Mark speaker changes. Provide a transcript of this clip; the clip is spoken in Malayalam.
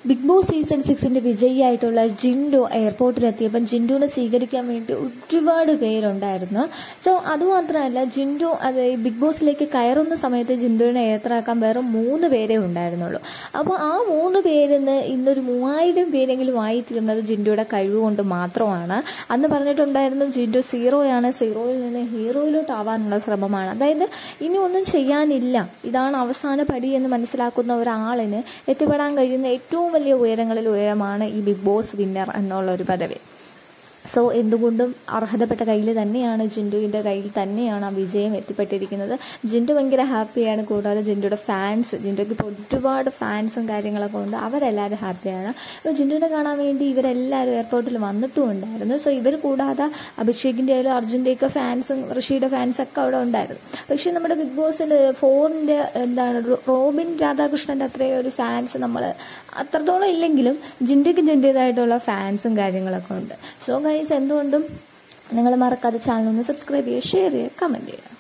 Speaker 1: ബിഗ് ബോസ് സീസൺ സിക്സിന്റെ വിജയിയായിട്ടുള്ള ജിൻഡു എയർപോർട്ടിലെത്തിയപ്പം ജിൻഡുവിനെ സ്വീകരിക്കാൻ വേണ്ടി ഒരുപാട് പേരുണ്ടായിരുന്നു സോ അതുമാത്രമല്ല ജിൻഡു അത് ഈ ബിഗ് ബോസിലേക്ക് കയറുന്ന സമയത്ത് ജിൻഡുവിനെ യാത്രയാക്കാൻ വേറെ മൂന്ന് പേരേ ഉണ്ടായിരുന്നുള്ളൂ അപ്പോൾ ആ മൂന്ന് പേരിൽ നിന്ന് ഇന്നൊരു മൂവായിരം പേരെങ്കിലും ആയി തീർന്നത് ജിൻഡുയുടെ കഴിവ് കൊണ്ട് മാത്രമാണ് അന്ന് പറഞ്ഞിട്ടുണ്ടായിരുന്നു ജിൻഡു സീറോയാണ് സീറോയിൽ നിന്ന് ഹീറോയിലോട്ട് ആവാനുള്ള ശ്രമമാണ് അതായത് ഇനി ഒന്നും ചെയ്യാനില്ല ഇതാണ് അവസാന പടി എന്ന് മനസ്സിലാക്കുന്ന ഒരാളിന് എത്തിപ്പെടാൻ കഴിയുന്ന ഏറ്റവും വലിയ ഉയരങ്ങളിൽ ഉയരമാണ് ഈ ബിഗ് ബോസ് വിന്നർ എന്നുള്ള ഒരു പദവി സോ എന്തുകൊണ്ടും അർഹതപ്പെട്ട കയ്യിൽ തന്നെയാണ് ജിൻഡുവിൻ്റെ കയ്യിൽ തന്നെയാണ് ആ വിജയം എത്തിപ്പെട്ടിരിക്കുന്നത് ജിൻഡു ഭയങ്കര ഹാപ്പിയാണ് കൂടാതെ ജിൻഡുയുടെ ഫാൻസ് ജിൻഡുക്ക് ഇപ്പോൾ ഒരുപാട് ഫാൻസും കാര്യങ്ങളൊക്കെ ഉണ്ട് അവരെല്ലാവരും ഹാപ്പിയാണ് അപ്പോൾ ജിൻഡുവിനെ കാണാൻ വേണ്ടി ഇവരെല്ലാവരും എയർപോർട്ടിൽ വന്നിട്ടും ഉണ്ടായിരുന്നു സോ ഇവർ കൂടാതെ അഭിഷേകിൻ്റെ ആയാലും അർജുൻ്റെയൊക്കെ ഫാൻസും ഋഷിയുടെ ഫാൻസൊക്കെ അവിടെ ഉണ്ടായിരുന്നു പക്ഷേ നമ്മുടെ ബിഗ് ബോസിൽ ഫോറിൻ്റെ എന്താണ് റോബിൻ രാധാകൃഷ്ണൻ്റെ അത്രയും ഒരു ഫാൻസ് നമ്മൾ അത്രത്തോളം ഇല്ലെങ്കിലും ജിൻഡുക്ക് ജിൻ്റേതായിട്ടുള്ള ഫാൻസും കാര്യങ്ങളൊക്കെ ഉണ്ട് സോ ഗൈസ് എന്തുകൊണ്ടും നിങ്ങൾ മറക്കാതെ ചാനൽ ഒന്ന് സബ്സ്ക്രൈബ് ചെയ്യുക ഷെയർ ചെയ്യുക കമൻറ്റ് ചെയ്യുക